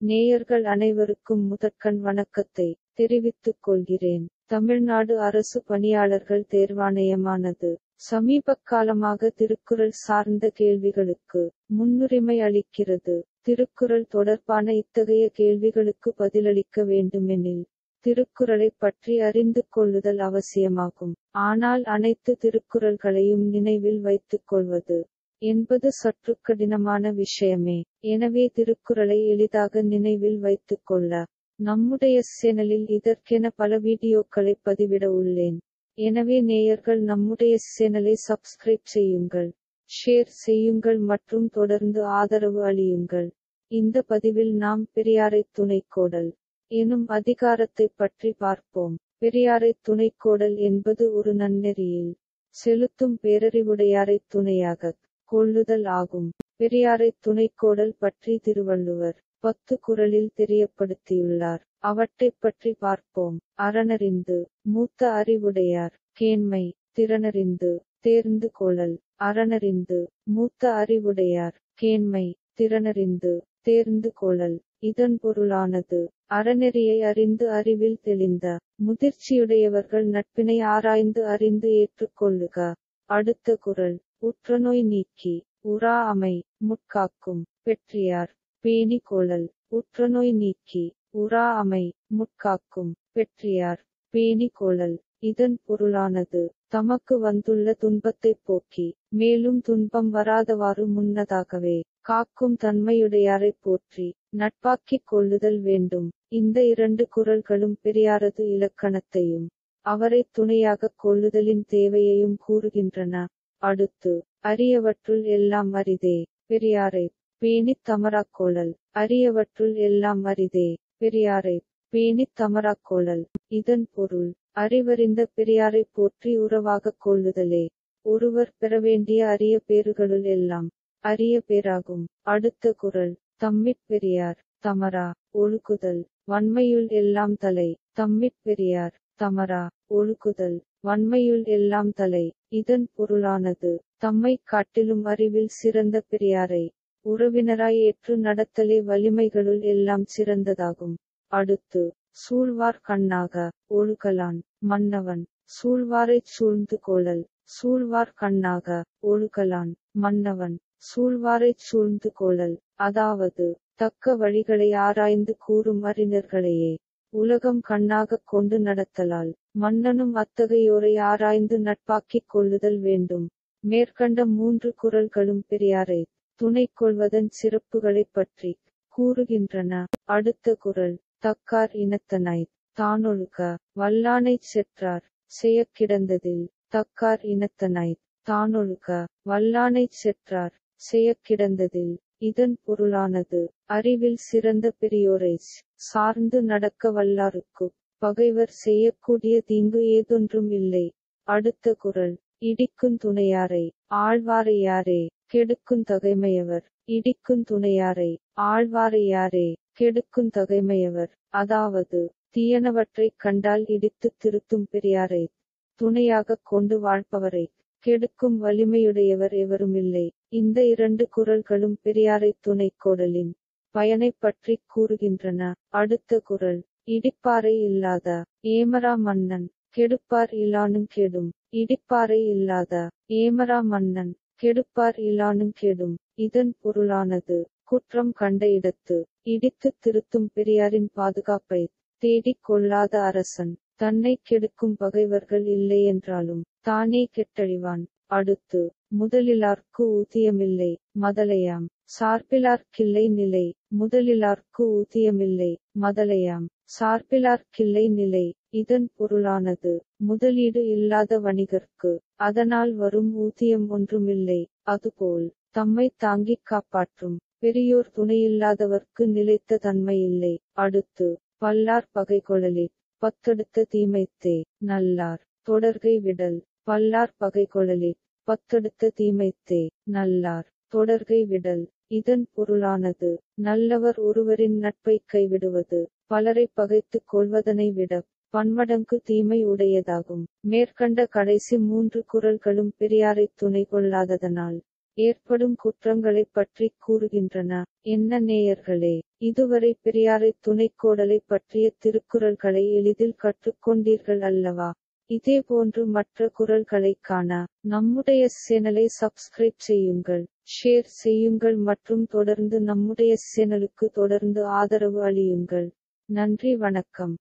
நேயர்கள் அனைவருக்கும் முதற்கண் வணக்கத்தை தெரிவித்துக் கொள்கிறேன் தமிழ்நாடு அரசு பணியாளர்கள் தேர்வாணையமானது சமீப காலமாக திருக்குறள் சார்ந்த கேள்விகளுக்கு முன்னுரிமை அளிக்கிறது திருக்குறள் தொடர்பான இத்தகைய கேள்விகளுக்கு பதிலளிக்க வேண்டுமெனில் திருக்குறளை பற்றி அறிந்து கொள்ளுதல் அவசியமாகும் ஆனால் அனைத்து திருக்குறள்களையும் நினைவில் வைத்துக் கொள்வது என்பது சற்று கடினமான விஷயமே எனவே திருக்குறளை எளிதாக நினைவில் வைத்துக் கொள்ள நம்முடைய சேனலில் இதற்கென பல வீடியோக்களை பதிவிட உள்ளேன் எனவே நேயர்கள் நம்முடைய சேனலை சப்ஸ்கிரைப் செய்யுங்கள் ஷேர் செய்யுங்கள் மற்றும் தொடர்ந்து ஆதரவு அளியுங்கள் இந்த பதிவில் நாம் பெரியாரை துணைக்கோடல் எனும் அதிகாரத்தை பற்றி பார்ப்போம் பெரியாரை துணைக்கோடல் என்பது ஒரு நன்னெறியில் செலுத்தும் பேரறிவுடையாரை துணையாகக் கொள்ளுதல் ஆகும் பெரியாரை துணைக்கோடல் பற்றி திருவள்ளுவர் பத்து குறளில் தெரியப்படுத்தியுள்ளார் அவற்றைப் பற்றி பார்ப்போம் அறனறிந்து மூத்த அறிவுடையார் கேண்மை திறனறிந்து தேர்ந்து கொள்ளல் அறனறிந்து மூத்த அறிவுடையார் கேண்மை திறனறிந்து தேர்ந்து கொள்ளல் இதன் பொருளானது அறநெறியை அறிந்து அறிவில் தெளிந்த முதிர்ச்சியுடையவர்கள் நட்பினை ஆராய்ந்து அறிந்து ஏற்றுக்கொள்ளுக அடுத்த குறள் உற்றநோய் நீக்கி உறா அமை முட்காக்கும் பெற்றியார் பேணி கொள்ளல் உற்றநோய் நீக்கி உறா அமை முட்காக்கும் பெற்றியார் பேணி கொள்ளல் இதன் பொருளானது தமக்கு வந்துள்ள துன்பத்தைப் போக்கி மேலும் துன்பம் வராதவாறு முன்னதாகவே காக்கும் தன்மையுடையாரைப் போற்றி நட்பாக்கிக் கொள்ளுதல் வேண்டும் இந்த இரண்டு குறள்களும் பெரியாரது இலக்கணத்தையும் அவரை துணையாகக் கொள்ளுதலின் தேவையையும் கூறுகின்றன அடுத்து அரியவற்றுள் எல்லாம் அரிதே பெரியாரை பேணித் தமராக்கோளல் அரியவற்றுள் எல்லாம் அரிதே பெரியாரை பேணித் தமராக்கோளல் இதன் பொருள் அறிவறிந்த பெரியாரை போற்றி உறவாகக் கொள்ளுதலே ஒருவர் பெற வேண்டிய அரிய பேறுகளுள் எல்லாம் அரிய பேராகும் அடுத்த குறள் தம்மிற் பெரியார் தமரா ஒழுகுதல் வன்மையுள் எல்லாம் தலை தம்மிற் பெரியார் தமரா ஒழுகுதல் வன்மையுள் எல்லாம் தலை இதன் பொருளானது தம்மை காட்டிலும் அறிவில் சிறந்த பெரியாரை உறவினராய் ஏற்று நடத்தலே வலிமைகளுள் எல்லாம் சிறந்ததாகும் அடுத்து சூழ்வார் கண்ணாக ஒழுகலான் மன்னவன் சூழ்வாரைச் சூழ்ந்து கொள்ளல் சூழ்வார் கண்ணாக ஒழுகலான் மன்னவன் சூழ்வாரைச் சூழ்ந்து கொள்ளல் அதாவது தக்க வழிகளை ஆராய்ந்து கூறும் அறிஞர்களையே உலகம் கண்ணாகக் கொண்டு நடத்தலால் மன்னனும் அத்தகையோரை ஆராய்ந்து நட்பாக்கிக் கொள்ளுதல் வேண்டும் மேற்கண்ட மூன்று குறள்களும் பெரியாரை துணை கொள்வதன் சிறப்புகளைப் பற்றி கூறுகின்றன அடுத்த குறள் தக்கார் இனத்தனாய் தானொழுக வல்லானைச் செற்றார் செய்யக் கிடந்ததில் தக்கார் இனத்தனாய் தானொழுக வல்லானைச் செற்றார் செய்யக் கிடந்ததில் இதன் பொருளானது அறிவில் சிறந்த பெரியோரை சார்ந்து நடக்க வல்லாருக்கு பகைவர் செய்யக்கூடிய தீங்கு ஏதொன்றும் இல்லை அடுத்த குறள் இடிக்குந் துணையாரை ஆழ்வாரை யாரே கெடுக்குந் தகைமையவர் இடிக்குந் துணையாரை ஆழ்வாரை யாரே கெடுக்குந் தகைமையவர் அதாவது தீயனவற்றைக் கண்டால் இடித்துத் திருத்தும் பெரியாரை துணையாகக் கொண்டு வாழ்பவரை கெடுக்கும் வலிமையுடையவர் எவருமில்லை இந்த இரண்டு குறள்களும் பெரியாரை துணைக்கோடலின் பயனைப் பற்றி கூறுகின்றன அடுத்த குறள் இடிப்பாறை இல்லாத ஏமரா மன்னன் கெடுப்பார் இலானும் கெடும் இடிப்பாறை இல்லாத ஏமரா மன்னன் கெடுப்பார் இலானும் கெடும் இதன் பொருளானது குற்றம் கண்ட இடத்து இடித்துத் திருத்தும் பெரியாரின் பாதுகாப்பை தேடிக் கொள்ளாத அரசன் தன்னை கெடுக்கும் பகைவர்கள் இல்லை என்றாலும் தானே கெட்டழிவான் அடுத்து முதலிலார்க்கு ஊதியமில்லை மதலையாம் சார்பிலார்க்கில்லை நிலை முதலிலார்க்கு ஊதியமில்லை மதலையாம் சார்பிலார்க்கில்லை நிலை இதன் பொருளானது முதலீடு இல்லாத வணிகர்க்கு அதனால் வரும் ஊதியம் ஒன்றுமில்லை அதுபோல் தம்மை தாங்கிக் காப்பாற்றும் பெரியோர் துணையில்லாதவர்க்கு நிலைத்த தன்மை இல்லை அடுத்து பல்லார் பகை கொள்ளலிற் பத்தெடுத்த தீமைத்தே நல்லார் தொடர்கை விடல் பல்லார் பகை கொள்ளலிற் பத்தெடுத்த தீமைத்தே நல்லார் தொடர்கை விடல் இதன் பொருளானது நல்லவர் ஒருவரின் நட்பை கைவிடுவது பலரை பகைத்துக் கொள்வதனை விட பன்மடங்கு தீமை உடையதாகும் மேற்கண்ட கடைசி மூன்று குறள்களும் பெரியாரை துணை கொள்ளாததனால் ஏற்படும் குற்றங்களைப் பற்றிக் கூறுகின்றன என்ன நேயர்களே இதுவரை பெரியாரை துணைக்கோடலை பற்றிய திருக்குறள்களை எளிதில் கற்றுக்கொண்டீர்கள் அல்லவா இதேபோன்று மற்ற குறள்களைக் காண நம்முடைய சேனலை சப்ஸ்கிரைப் செய்யுங்கள் ஷேர் செய்யுங்கள் மற்றும் தொடர்ந்து நம்முடைய சேனலுக்கு தொடர்ந்து ஆதரவு அளியுங்கள் நன்றி வணக்கம்